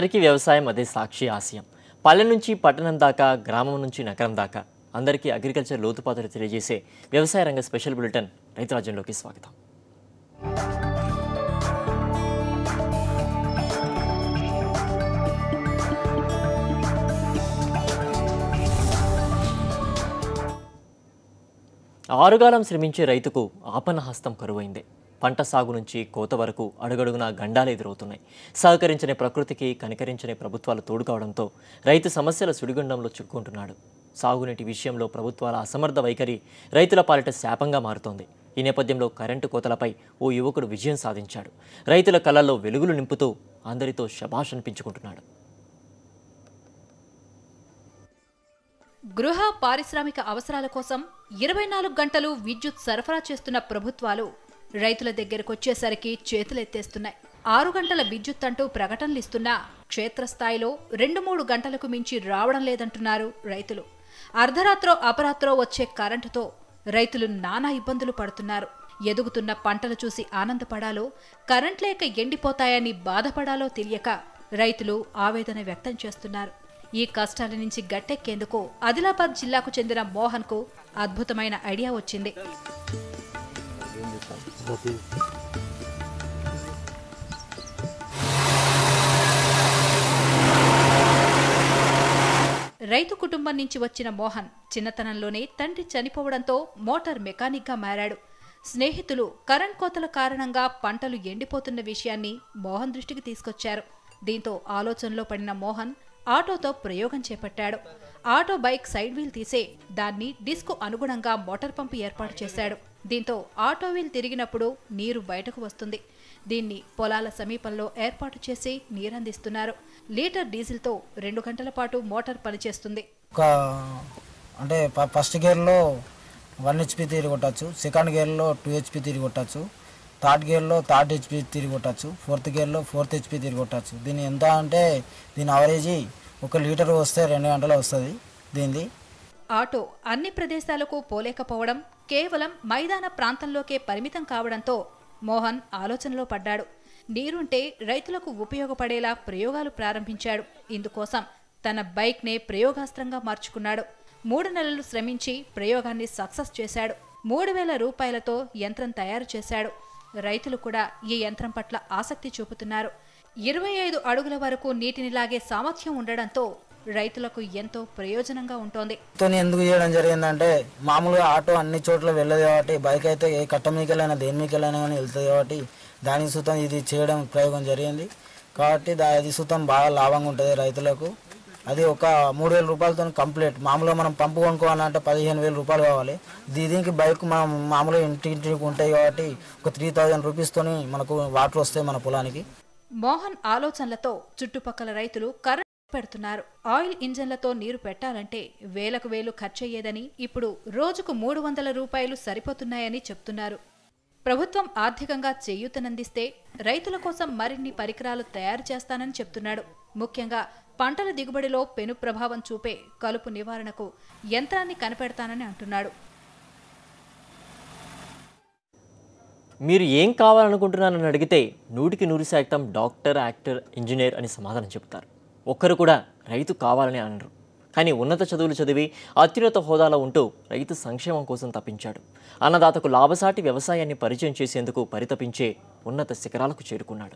అందరికీ వ్యవసాయం అదే సాక్షి ఆశయం పల్లె నుంచి పట్టణం దాకా గ్రామం నుంచి నగరం దాకా అందరికీ అగ్రికల్చర్ లోతుపాతలు తెలియజేసే వ్యవసాయ రంగ స్పెషల్ బులెటిన్ రైతు రాజ్యంలోకి స్వాగతం ఆరుగాలం శ్రమించే రైతుకు ఆపన్న హస్తం కరువైంది పంట సాగు నుంచి కోత వరకు అడుగడుగునా గండాలు ఎదురవుతున్నాయి సహకరించని ప్రకృతికి కనికరించని ప్రభుత్వాలు తోడుకావడంతో రైతు సమస్యల సుడిగుండంలో చిక్కుంటున్నాడు సాగునీటి విషయంలో ప్రభుత్వాల అసమర్థ వైఖరి రైతుల పాలిట శాపంగా మారుతోంది ఈ నేపథ్యంలో కరెంటు కోతలపై ఓ యువకుడు విజయం సాధించాడు రైతుల కళ్ళల్లో వెలుగులు నింపుతూ అందరితో శభాష్ అనిపించుకుంటున్నాడు గృహ పారిశ్రామిక అవసరాల కోసం ఇరవై నాలుగు గంటలు విద్యుత్ సరఫరా చేస్తున్న ప్రభుత్వాలు రైతుల దగ్గరకొచ్చేసరికి చేతులెత్తేస్తున్నాయి ఆరు గంటల విద్యుత్ అంటూ ప్రకటనలు ఇస్తున్నా క్షేత్రస్థాయిలో రెండు మూడు గంటలకు మించి రావడం లేదంటున్నారు రైతులు అర్ధరాత్రో అపరాత్రో వచ్చే కరెంటుతో రైతులు నానా ఇబ్బందులు పడుతున్నారు ఎదుగుతున్న పంటలు చూసి ఆనందపడాలో కరెంట్ లేక ఎండిపోతాయని బాధపడాలో తెలియక రైతులు ఆవేదన వ్యక్తం చేస్తున్నారు ఈ కష్టాల నుంచి గట్టెక్కేందుకు ఆదిలాబాద్ జిల్లాకు చెందిన మోహన్ కు అద్భుతమైన ఐడియా వచ్చింది రైతు కుటుంబం నుంచి వచ్చిన మోహన్ చిన్నతనంలోనే తండ్రి చనిపోవడంతో మోటార్ మెకానిక్గా మారాడు స్నేహితులు కరెంట్ కోతల కారణంగా పంటలు ఎండిపోతున్న విషయాన్ని మోహన్ దృష్టికి తీసుకొచ్చారు దీంతో ఆలోచనలో పడిన మోహన్ ఆటోతో ప్రయోగం చేపట్టాడు ఆటో బైక్ సైడ్ వీల్ తీసే దాన్ని డిస్కు అనుగుణంగా మోటార్ పంపు ఏర్పాటు చేశాడు దీంతో ఆటో వీల్ తిరిగినప్పుడు నీరు బయటకు వస్తుంది దీన్ని పొలాల సమీపంలో ఏర్పాటు చేసి నీరందిస్తున్నారు లీటర్ డీజిల్తో రెండు గంటల పాటు మోటార్ పనిచేస్తుంది ఒక అంటే ఫ- ఫస్ట్ గేర్లో వన్ హెచ్పి తిరిగి కొట్టచ్చు సెకండ్ గేర్లో టూ హెచ్పి తిరిగి కొట్టచ్చు థర్డ్ గేర్లో థర్డ్ హెచ్పి తిరిగి కొట్టచ్చు ఫోర్త్ గేర్లో ఫోర్త్ హెచ్పి తిరిగి కొట్టచ్చు దీని ఎంత అంటే దీని అవరేజీ ఒక లీటర్ వస్తే రెండు గంటలు వస్తుంది దీనిది ఆటో అన్ని ప్రదేశాలకు పోలేకపోవడం కేవలం మైదాన ప్రాంతంలోకే పరిమితం కావడంతో మోహన్ ఆలోచనలో పడ్డాడు నీరుంటే రైతులకు ఉపయోగపడేలా ప్రయోగాలు ప్రారంభించాడు ఇందుకోసం తన బైక్నే ప్రయోగాస్త్రంగా మార్చుకున్నాడు మూడు నెలలు శ్రమించి ప్రయోగాన్ని సక్సెస్ చేశాడు మూడు వేల రూపాయలతో యంత్రం తయారు చేశాడు రైతులు కూడా ఈ యంత్రం పట్ల ఆసక్తి చూపుతున్నారు ఇరవై ఐదు అడుగుల వరకు నీటిని లాగే సామర్థ్యం ఉండడంతో రైతులకు ఎంతో ప్రయోజనంగా ఉంటోంది తోని ఎందుకు చేయడం జరిగిందంటే మామూలుగా ఆటో అన్ని చోట్ల వెళ్ళదు కాబట్టి బైక్ అయితే ఏ కట్ట మీకెళ్ళైనా దేని మీకెళ్ళైనా కానీ వెళ్తుంది కాబట్టి దానికి సుతం ఇది చేయడం ప్రయోగం జరిగింది కాబట్టి దా అది సుతం బాగా లాభంగా ఉంటుంది రైతులకు అది ఒక మూడు వేల రూపాయలతో కంప్లీట్ మామూలుగా మనం పంపు కొనుక్కోవాలంటే పదిహేను వేల రూపాయలు కావాలి దీ- దీనికి బైక్ మనం మామూలుగా ఇంటి ఇంటికి ఉంటాయి కాబట్టి ఒక త్రీ థౌజండ్ రూపీస్తోని మనకు వాటర్ వస్తాయి మన పొలానికి మోహన్ ఆలోచనలతో చుట్టుపక్కల రైతులు కరెంట్ పెడుతున్నారు ఆయిల్ ఇంజన్లతో నీరు పెట్టాలంటే వేలకు వేలు ఖర్చయ్యేదని ఇప్పుడు రోజుకు మూడు వందల రూపాయలు సరిపోతున్నాయని చెప్తున్నారు ప్రభుత్వం ఆర్థికంగా చేయూతనందిస్తే రైతుల కోసం మరిన్ని పరికరాలు తయారు చేస్తానని చెప్తున్నాడు ముఖ్యంగా పంటల దిగుబడిలో పెను ప్రభావం చూపే కలుపు నివారణకు యంత్రాన్ని కనిపెడతానని అంటున్నాడు మీరు ఏం కావాలనుకుంటున్నారని అడిగితే నూటికి నూరు శాతం డాక్టర్ యాక్టర్ ఇంజనీర్ అని సమాధానం చెబుతారు ఒక్కరు కూడా రైతు కావాలని అనరు కానీ ఉన్నత చదువులు చదివి అత్యున్నత హోదాలో ఉంటూ రైతు సంక్షేమం కోసం తప్పించాడు అన్నదాతకు లాభసాటి వ్యవసాయాన్ని పరిచయం చేసేందుకు పరితపించే ఉన్నత శిఖరాలకు చేరుకున్నాడు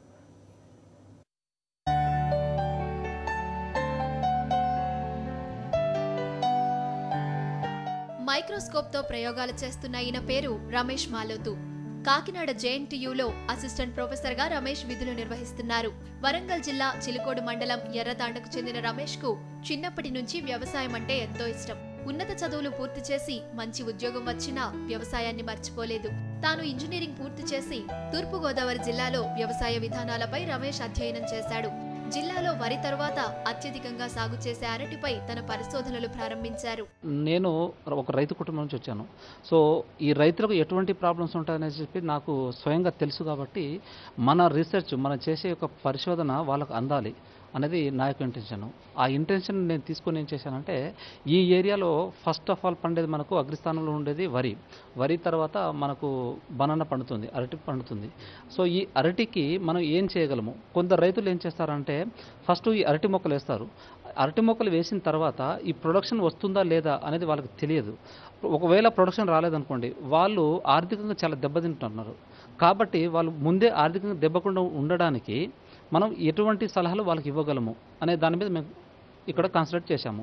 మైక్రోస్కోప్తో ప్రయోగాలు చేస్తున్న ఈయన పేరు రమేష్ మాలోతు కాకినాడ జేఎన్టీయూలో అసిస్టెంట్ ప్రొఫెసర్గా రమేష్ విధులు నిర్వహిస్తున్నారు వరంగల్ జిల్లా చిలుకోడు మండలం ఎర్రతాండకు చెందిన రమేష్ కు చిన్నప్పటి నుంచి వ్యవసాయం అంటే ఎంతో ఇష్టం ఉన్నత చదువులు పూర్తి చేసి మంచి ఉద్యోగం వచ్చినా వ్యవసాయాన్ని మర్చిపోలేదు తాను ఇంజనీరింగ్ పూర్తి చేసి తూర్పుగోదావరి జిల్లాలో వ్యవసాయ విధానాలపై రమేష్ అధ్యయనం చేశాడు జిల్లాలో వరి తరువాత అత్యధికంగా సాగు చేసే అరటిపై తన పరిశోధనలు ప్రారంభించారు నేను ఒక రైతు కుటుంబం నుంచి వచ్చాను సో ఈ రైతులకు ఎటువంటి ప్రాబ్లమ్స్ ఉంటాయని చెప్పి నాకు స్వయంగా తెలుసు కాబట్టి మన రీసెర్చ్ మనం చేసే ఒక పరిశోధన వాళ్ళకు అందాలి అనేది నా యొక్క ఇంటెన్షన్ ఆ ఇంటెన్షన్ నేను తీసుకొని ఏం చేశానంటే ఈ ఏరియాలో ఫస్ట్ ఆఫ్ ఆల్ పండేది మనకు అగ్రస్థానంలో ఉండేది వరి వరి తర్వాత మనకు బనానా పండుతుంది అరటి పండుతుంది సో ఈ అరటికి మనం ఏం చేయగలము కొందరు రైతులు ఏం చేస్తారంటే ఫస్ట్ ఈ అరటి మొక్కలు వేస్తారు అరటి మొక్కలు వేసిన తర్వాత ఈ ప్రొడక్షన్ వస్తుందా లేదా అనేది వాళ్ళకి తెలియదు ఒకవేళ ప్రొడక్షన్ రాలేదనుకోండి వాళ్ళు ఆర్థికంగా చాలా దెబ్బతింటున్నారు కాబట్టి వాళ్ళు ముందే ఆర్థికంగా దెబ్బకుండా ఉండడానికి మనం ఎటువంటి సలహాలు వాళ్ళకి ఇవ్వగలము అనే దాని మీద మేము ఇక్కడ కాన్సన్ట్రేట్ చేశాము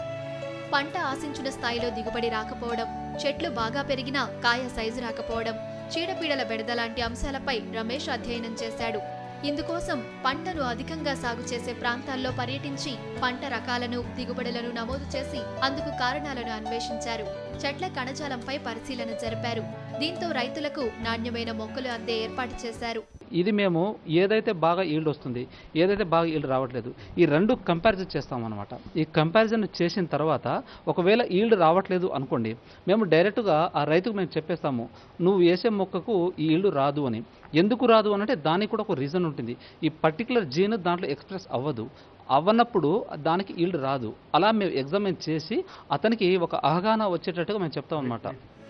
పంట ఆశించిన స్థాయిలో దిగుబడి రాకపోవడం చెట్లు బాగా పెరిగినా కాయ సైజు రాకపోవడం చీడపీడల బెడద లాంటి అంశాలపై రమేష్ అధ్యయనం చేశాడు ఇందుకోసం పంటను అధికంగా సాగు చేసే ప్రాంతాల్లో పర్యటించి పంట రకాలను దిగుబడులను నమోదు చేసి అందుకు కారణాలను అన్వేషించారు చెట్ల కణజాలంపై పరిశీలన జరిపారు దీంతో రైతులకు నాణ్యమైన మొక్కలు అందే ఏర్పాటు చేశారు ఇది మేము ఏదైతే బాగా ఈల్డ్ వస్తుంది ఏదైతే బాగా ఈల్డ్ రావట్లేదు ఈ రెండు కంపారిజన్ చేస్తాం అనమాట ఈ కంపారిజన్ చేసిన తర్వాత ఒకవేళ ఈల్డ్ రావట్లేదు అనుకోండి మేము డైరెక్ట్గా ఆ రైతుకు మేము చెప్పేస్తాము నువ్వు వేసే మొక్కకు ఈ ఈల్డ్ రాదు అని ఎందుకు రాదు అని అంటే దానికి కూడా ఒక రీజన్ ఉంటుంది ఈ పర్టికులర్ జీన్ దాంట్లో ఎక్స్ప్రెస్ అవ్వదు అవ్వనప్పుడు దానికి ఈల్డ్ రాదు అలా మేము ఎగ్జామిన్ చేసి అతనికి ఒక అవగాహన వచ్చేటట్టుగా మేము చెప్తాం అనమాట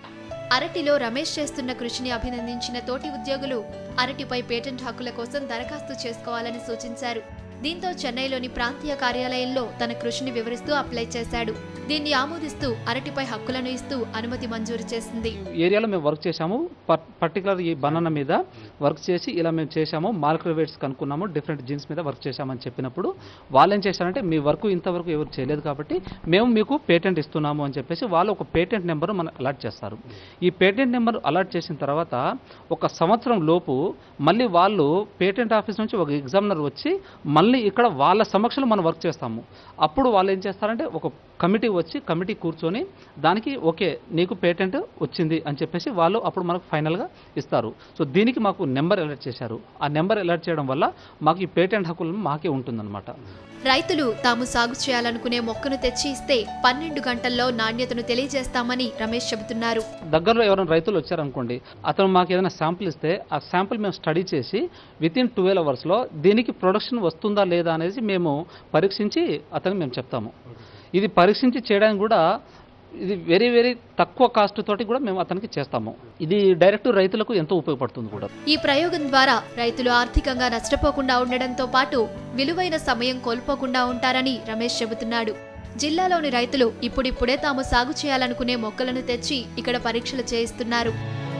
అరటిలో రమేష్ చేస్తున్న కృషిని అభినందించిన తోటి ఉద్యోగులు అరటిపై పేటెంట్ హక్కుల కోసం దరఖాస్తు చేసుకోవాలని సూచించారు దీంతో చెన్నైలోని ప్రాంతీయ కార్యాలయంలో తన కృషిని వివరిస్తూ అప్లై చేశాడు దీన్ని ఆమోదిస్తూ అరటిపై హక్కులను ఇస్తూ అనుమతి మంజూరు చేసింది ఏరియాలో మేము వర్క్ చేశాము పర్ పర్టికులర్ ఈ బనానా మీద వర్క్ చేసి ఇలా మేము చేశాము మాలిక్యులర్ వెయిట్స్ కనుక్కున్నాము డిఫరెంట్ జీన్స్ మీద వర్క్ చేశామని చెప్పినప్పుడు వాళ్ళు ఏం చేశారంటే మీ వర్క్ ఇంతవరకు ఎవరు చేయలేదు కాబట్టి మేము మీకు పేటెంట్ ఇస్తున్నాము అని చెప్పేసి వాళ్ళు ఒక పేటెంట్ నెంబర్ మనకు అలాట్ చేస్తారు ఈ పేటెంట్ నెంబర్ అలాట్ చేసిన తర్వాత ఒక సంవత్సరం లోపు మళ్ళీ వాళ్ళు పేటెంట్ ఆఫీస్ నుంచి ఒక ఎగ్జామినర్ వచ్చి మళ్ళీ ఇక్కడ వాళ్ళ సమక్షంలో మనం వర్క్ చేస్తాము అప్పుడు వాళ్ళు ఏం చేస్తారంటే ఒక కమిటీ వచ్చి కమిటీ కూర్చొని దానికి ఓకే నీకు పేటెంట్ వచ్చింది అని చెప్పేసి వాళ్ళు అప్పుడు మనకు ఫైనల్గా ఇస్తారు సో దీనికి మాకు నెంబర్ అలర్ట్ చేశారు ఆ నెంబర్ అలర్ట్ చేయడం వల్ల మాకు ఈ పేటెంట్ హక్కులు మాకే ఉంటుందన్నమాట రైతులు తాము సాగు చేయాలనుకునే మొక్కను తెచ్చి ఇస్తే పన్నెండు గంటల్లో నాణ్యతను తెలియజేస్తామని రమేష్ చెబుతున్నారు దగ్గరలో ఎవరైనా రైతులు వచ్చారనుకోండి అతను మాకు ఏదైనా శాంపుల్ ఇస్తే ఆ శాంపుల్ మేము స్టడీ చేసి విత్ ఇన్ ట్వెల్వ్ అవర్స్లో దీనికి ప్రొడక్షన్ వస్తుందా లేదా అనేది మేము పరీక్షించి అతనికి మేము చెప్తాము ఇది పరీక్షించి చేయడానికి కూడా ఇది వెరీ వెరీ తక్కువ కాస్ట్ తోటి కూడా మేము అతనికి చేస్తాము ఇది డైరెక్ట్ రైతులకు ఎంతో ఉపయోగపడుతుంది కూడా ఈ ప్రయోగం ద్వారా రైతులు ఆర్థికంగా నష్టపోకుండా ఉండడంతో పాటు విలువైన సమయం కోల్పోకుండా ఉంటారని రమేష్ చెబుతున్నాడు జిల్లాలోని రైతులు ఇప్పుడిప్పుడే తాము సాగు చేయాలనుకునే మొక్కలను తెచ్చి ఇక్కడ పరీక్షలు చేయిస్తున్నారు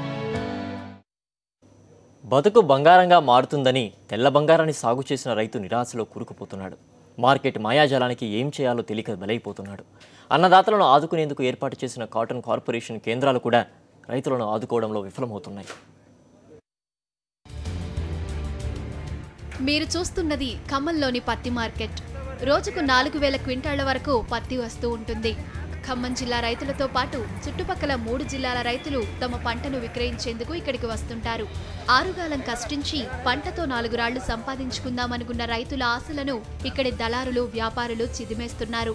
బతుకు బంగారంగా మారుతుందని తెల్ల బంగారాన్ని సాగు చేసిన రైతు నిరాశలో కూరుకుపోతున్నాడు మార్కెట్ మాయాజాలానికి ఏం చేయాలో తెలియక బలైపోతున్నాడు అన్నదాతలను ఆదుకునేందుకు ఏర్పాటు చేసిన కాటన్ కార్పొరేషన్ కేంద్రాలు కూడా రైతులను ఆదుకోవడంలో విఫలమవుతున్నాయి మీరు చూస్తున్నది ఖమ్మంలోని పత్తి మార్కెట్ రోజుకు నాలుగు వేల క్వింటాళ్ల వరకు పత్తి వస్తూ ఉంటుంది ఖమ్మం జిల్లా రైతులతో పాటు చుట్టుపక్కల మూడు జిల్లాల రైతులు తమ పంటను విక్రయించేందుకు ఇక్కడికి వస్తుంటారు ఆరుగాలం కష్టించి పంటతో నాలుగు రాళ్లు సంపాదించుకుందామనుకున్న రైతుల ఆశలను ఇక్కడి దళారులు వ్యాపారులు చిదిమేస్తున్నారు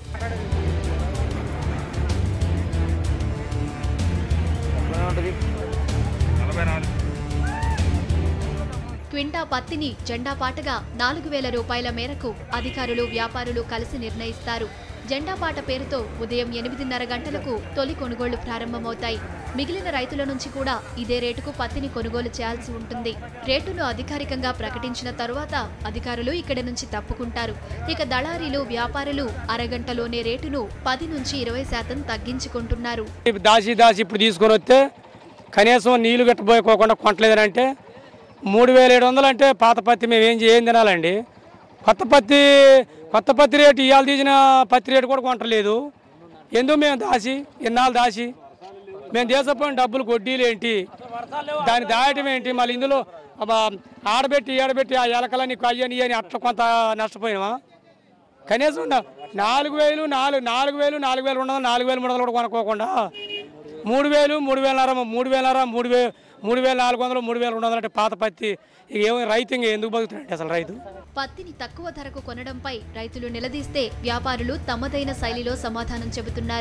క్వింటా పత్తిని జెండా పాటగా నాలుగు వేల రూపాయల మేరకు అధికారులు వ్యాపారులు కలిసి నిర్ణయిస్తారు జెండా పాట పేరుతో ఉదయం ఎనిమిదిన్నర గంటలకు తొలి కొనుగోళ్లు ప్రారంభమవుతాయి మిగిలిన రైతుల నుంచి కూడా ఇదే రేటుకు పత్తిని కొనుగోలు చేయాల్సి ఉంటుంది రేటును అధికారికంగా ప్రకటించిన తరువాత అధికారులు ఇక్కడి నుంచి తప్పుకుంటారు ఇక దళారీలు వ్యాపారులు అరగంటలోనే రేటును పది నుంచి ఇరవై శాతం తగ్గించుకుంటున్నారు దాసి దాసి ఇప్పుడు తీసుకొని వస్తే కనీసం నీళ్లు గట్టబోయకోకుండా కొంటలేదని అంటే మూడు వేల ఏడు వందలు అంటే పాత పత్తి మేము ఏం ఏం తినాలండి కొత్త పత్తి కొత్త పత్తి రేటు ఇవాళ తీసిన పత్తి రేటు కూడా కొంటలేదు ఎందుకు మేము దాసి ఇన్నాళ్ళు దాసి మేము దేశపోయిన డబ్బులు వడ్డీలు ఏంటి దాన్ని దాయటం ఏంటి మళ్ళీ ఇందులో అబ్బా ఆడబెట్టి ఏడబెట్టి ఆ ఎలకలని కయ్యని అని అట్లా కొంత నష్టపోయినామా కనీసం నా- నాలుగు వేలు నాలుగు నాలుగు వేలు నాలుగు వేలు రెండు వందలు నాలుగు వేలు మూడు వందలు కూడా కొనుక్కోకుండా మూడు వేలు మూడు వేలన్నర మూడు వేలన్నర మూడు వేలు మూడు వేల నాలుగు వందలు మూడు వేల రెండు వందలు అంటే పాత పత్తి ఇక ఏమో రైతు ఇంకా ఎందుకు బతుకుతున్నాడు అసలు రైతు పత్తిని తక్కువ ధరకు కొనడంపై రైతులు నిలదీస్తే వ్యాపారులు తమదైన శైలిలో సమాధానం చెబుతున్నారు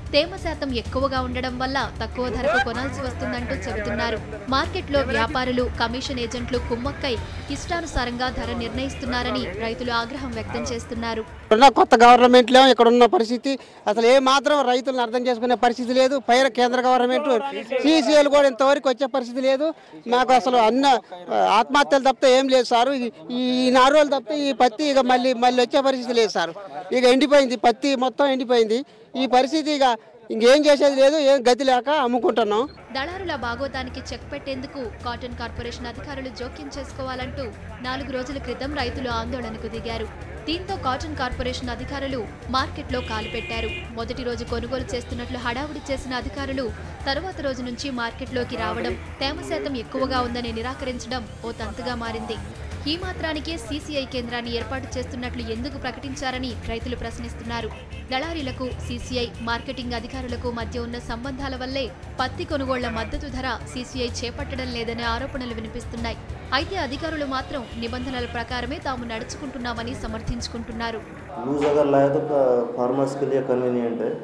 తేమ శాతం ఎక్కువగా ఉండడం వల్ల తక్కువ ధరకు కొనాల్సి వస్తుందంటూ చెబుతున్నారు మార్కెట్లో వ్యాపారులు కమిషన్ ఏజెంట్లు కుమ్మక్కై ఇష్టానుసారంగా ధర నిర్ణయిస్తున్నారని రైతులు ఆగ్రహం వ్యక్తం చేస్తున్నారు ఉన్న కొత్త గవర్నమెంట్లో ఇక్కడ ఉన్న పరిస్థితి అసలు ఏ మాత్రం రైతులను అర్థం చేసుకునే పరిస్థితి లేదు పైన కేంద్ర గవర్నమెంట్ సీసీఎల్ కూడా ఇంతవరకు వచ్చే పరిస్థితి లేదు మాకు అసలు అన్న ఆత్మహత్యలు తప్పితే ఏం లేదు సార్ ఈ- ఈ నాలుగు రోజులు తప్పితే ఈ పత్తి ఇక మళ్ళీ మళ్ళీ వచ్చే పరిస్థితి లేదు సార్ ఇక ఎండిపోయింది పత్తి మొత్తం ఎండిపోయింది ఈ పరిస్థితి ఇక ఇంకేం చేసేది లేదు ఏం గతి లేక అమ్ముకుంటున్నాం దళారుల బాగోతానికి చెక్ పెట్టేందుకు కాటన్ కార్పొరేషన్ అధికారులు జోక్యం చేసుకోవాలంటూ నాలుగు రోజుల క్రితం రైతులు ఆందోళనకు దిగారు దీంతో కాటన్ కార్పొరేషన్ అధికారులు మార్కెట్లో కాలు పెట్టారు మొదటి రోజు కొనుగోలు చేస్తున్నట్లు హడావుడి చేసిన అధికారులు తరువాత రోజు నుంచి మార్కెట్లోకి రావడం తేమ శాతం ఎక్కువగా ఉందని నిరాకరించడం ఓ తంతుగా మారింది ఈ మాత్రానికే సీసీఐ కేంద్రాన్ని ఏర్పాటు చేస్తున్నట్లు ఎందుకు ప్రకటించారని రైతులు ప్రశ్నిస్తున్నారు దళారీలకు సీసీఐ మార్కెటింగ్ అధికారులకు మధ్య ఉన్న సంబంధాల వల్లే పత్తి కొనుగోళ్ల మద్దతు ధర సీసీఐ చేపట్టడం లేదనే ఆరోపణలు వినిపిస్తున్నాయి అయితే అధికారులు మాత్రం నిబంధనల ప్రకారమే తాము నడుచుకుంటున్నామని సమర్థించుకుంటున్నారు लूज अगर लाया तो फार्मर्स के लिए कन्वीनियंट है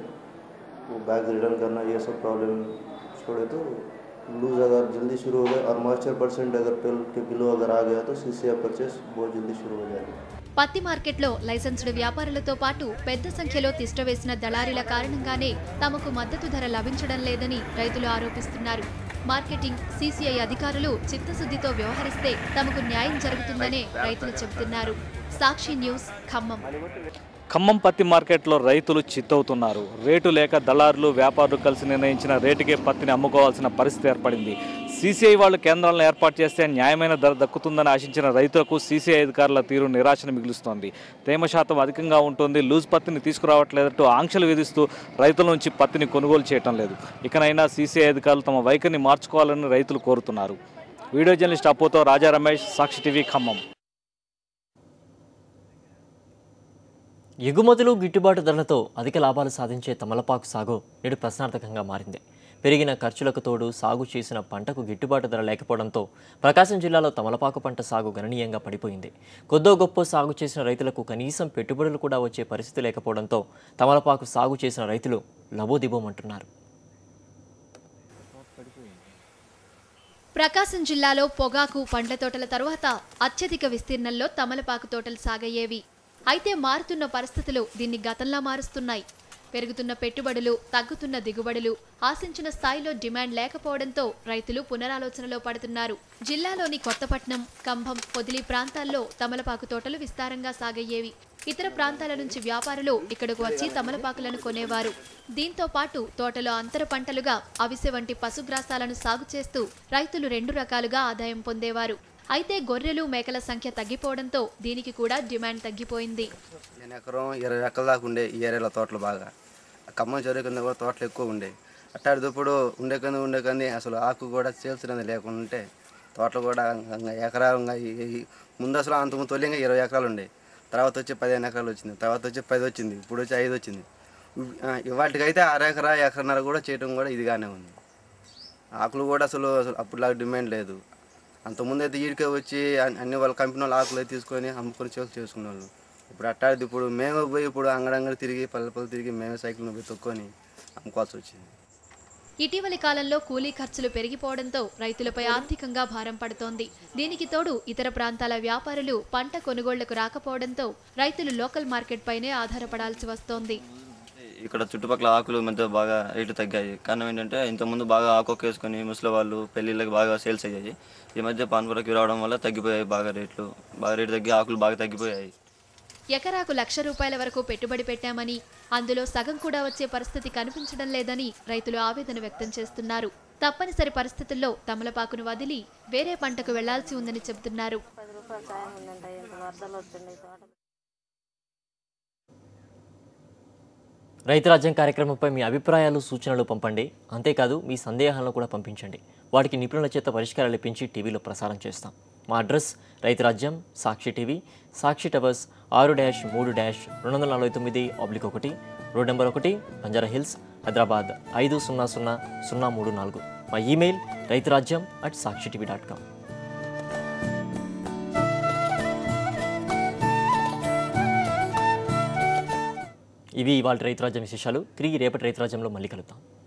वो बैग रिटर्न करना ये सब प्रॉब्लम छोड़े तो लूज अगर जल्दी शुरू हो गया और मॉइस्चर परसेंट अगर ट्वेल्व के बिलो अगर आ गया तो सी सी परचेस बहुत जल्दी शुरू हो जाएगा పత్తి మార్కెట్లో లైసెన్స్డ్ వ్యాపారులతో పాటు పెద్ద సంఖ్యలో తిష్టవేసిన దళారీల కారణంగానే తమకు మద్దతు ధర లభించడం లేదని రైతులు ఆరోపిస్తున్నారు మార్కెటింగ్ సీసీఐ అధికారులు చిత్తశుద్ధితో వ్యవహరిస్తే తమకు న్యాయం జరుగుతుందనే రైతులు చెబుతున్నారు సాక్షి న్యూస్ ఖమ్మం ఖమ్మం పత్తి మార్కెట్లో రైతులు చిత్తవుతున్నారు రేటు లేక దళారులు వ్యాపారులు కలిసి నిర్ణయించిన రేటుకే పత్తిని అమ్ముకోవాల్సిన పరిస్థితి ఏర్పడింది సీసీఐ వాళ్ళు కేంద్రాలను ఏర్పాటు చేస్తే న్యాయమైన ధర దక్కుతుందని ఆశించిన రైతులకు సీసీఐ అధికారుల తీరు నిరాశను మిగులుస్తోంది తేమ శాతం అధికంగా ఉంటుంది లూజ్ పత్తిని తీసుకురావట్లేదంటూ ఆంక్షలు విధిస్తూ రైతుల నుంచి పత్తిని కొనుగోలు చేయటం లేదు ఇకనైనా సీసీఐ అధికారులు తమ వైఖరిని మార్చుకోవాలని రైతులు కోరుతున్నారు వీడియో జర్నలిస్ట్ అప్పుతో రాజా రమేష్ సాక్షి టీవీ ఖమ్మం ఎగుమతులు గిట్టుబాటు ధరలతో అధిక లాభాలు సాధించే తమలపాకు సాగు నేడు ప్రశ్నార్థకంగా మారింది పెరిగిన ఖర్చులకు తోడు సాగు చేసిన పంటకు గిట్టుబాటు ధర లేకపోవడంతో ప్రకాశం జిల్లాలో తమలపాకు పంట సాగు గణనీయంగా పడిపోయింది కొద్దో గొప్ప సాగు చేసిన రైతులకు కనీసం పెట్టుబడులు కూడా వచ్చే పరిస్థితి లేకపోవడంతో తమలపాకు సాగు చేసిన రైతులు లబోదిబోమంటున్నారు ప్రకాశం జిల్లాలో పొగాకు పండ్ల తోటల తరువాత అత్యధిక విస్తీర్ణంలో తమలపాకు తోటలు సాగయ్యేవి అయితే మారుతున్న పరిస్థితులు దీన్ని గతంలా మారుస్తున్నాయి పెరుగుతున్న పెట్టుబడులు తగ్గుతున్న దిగుబడులు ఆశించిన స్థాయిలో డిమాండ్ లేకపోవడంతో రైతులు పునరాలోచనలో పడుతున్నారు జిల్లాలోని కొత్తపట్నం కంభం పొదిలి ప్రాంతాల్లో తమలపాకు తోటలు విస్తారంగా సాగయ్యేవి ఇతర ప్రాంతాల నుంచి వ్యాపారులు ఇక్కడకు వచ్చి తమలపాకులను కొనేవారు దీంతో పాటు తోటలో అంతర పంటలుగా అవిసె వంటి పశుగ్రాసాలను సాగు చేస్తూ రైతులు రెండు రకాలుగా ఆదాయం పొందేవారు అయితే గొర్రెలు మేకల సంఖ్య తగ్గిపోవడంతో దీనికి కూడా డిమాండ్ తగ్గిపోయింది నేను ఎకరం ఇరవై ఎకరాల దాకా ఉండే ఈ ఏరియాలో తోటలు బాగా ఖమ్మం చెరువు కింద కూడా తోటలు ఎక్కువ ఉండే అట్టాడి ఇప్పుడు ఉండే కింద ఉండే కానీ అసలు ఆకు కూడా చేల్చినది లేకుండా ఉంటే తోటలు కూడా ఇంకా ఎకరాలు ఇంకా ఈ- ఈ- ముందు అసలు అంతకు తొలిగా ఇరవై ఎకరాలు ఉండే తర్వాత వచ్చి పదిహేను ఎకరాలు వచ్చింది తర్వాత వచ్చి పది వచ్చింది ఇప్పుడు వచ్చి ఐదు వచ్చింది ఇవాటికైతే అర ఎకరా ఎకరన్నర కూడా చేయడం కూడా ఇదిగానే ఉంది ఆకులు కూడా అసలు అసలు అప్పుడులాగా డిమాండ్ లేదు అంతకుముందు అయితే ఈడికే వచ్చి అన్ని అన్ని వాళ్ళ కంపెనీ వాళ్ళు ఆకులు తీసుకొని అమ్ముకొని చేసి చేసుకునే వాళ్ళు ఇప్పుడు అట్టాడిది ఇప్పుడు మేమే పోయి ఇప్పుడు అంగడంగడి తిరిగి పల్లె పల్లె తిరిగి మేమే సైకిల్ పోయి తొక్కొని అమ్ముకోవాల్సి వచ్చింది ఇటీవలి కాలంలో కూలీ ఖర్చులు పెరిగిపోవడంతో రైతులపై ఆర్థికంగా భారం పడుతోంది దీనికి తోడు ఇతర ప్రాంతాల వ్యాపారులు పంట కొనుగోళ్లకు రాకపోవడంతో రైతులు లోకల్ మార్కెట్ పైనే ఆధారపడాల్సి వస్తోంది ఇక్కడ చుట్టుపక్కల ఆకులు ఈ మధ్య బాగా రేటు తగ్గాయి కారణం ఏంటంటే ఇంతకుముందు బాగా ఆకు వేసుకొని ముసలి వాళ్ళు పెళ్ళిళ్ళకి బాగా సేల్స్ అయ్యాయి ఈ మధ్య పాన్పురకి రావడం వల్ల తగ్గిపోయాయి బాగా రేట్లు బాగా రేటు తగ్గి ఆకులు బాగా తగ్గిపోయాయి ఎకరాకు లక్ష రూపాయల వరకు పెట్టుబడి పెట్టామని అందులో సగం కూడా వచ్చే పరిస్థితి కనిపించడం లేదని రైతులు ఆవేదన వ్యక్తం చేస్తున్నారు తప్పనిసరి పరిస్థితుల్లో తమలపాకును వదిలి వేరే పంటకు వెళ్లాల్సి ఉందని చెబుతున్నారు రైతు రాజ్యం కార్యక్రమంపై మీ అభిప్రాయాలు సూచనలు పంపండి అంతేకాదు మీ సందేహాలను కూడా పంపించండి వాటికి నిపుణుల చేత పరిష్కారాలు ఇప్పించి టీవీలో ప్రసారం చేస్తాం మా address Rythu Rajyam Sakshi TV Sakshi towers ఆరు డ్యాష్ మూడు డ్యాష్ రెండు వందల నలభై తొమ్మిది ఆబ్లిక్ ఒకటి రోడ్ నెంబర్ ఒకటి బంజారా హిల్స్ హైదరాబాద్ ఐదు సున్నా సున్నా సున్నా మూడు నాలుగు మా email Rythu Rajyam at Sakshi TV dot com ఇవి ఇవాళ రైతురాజ్యం విశేషాలు తిరిగి రేపటి రైతురాజ్యంలో మళ్ళీ కలుద్దాం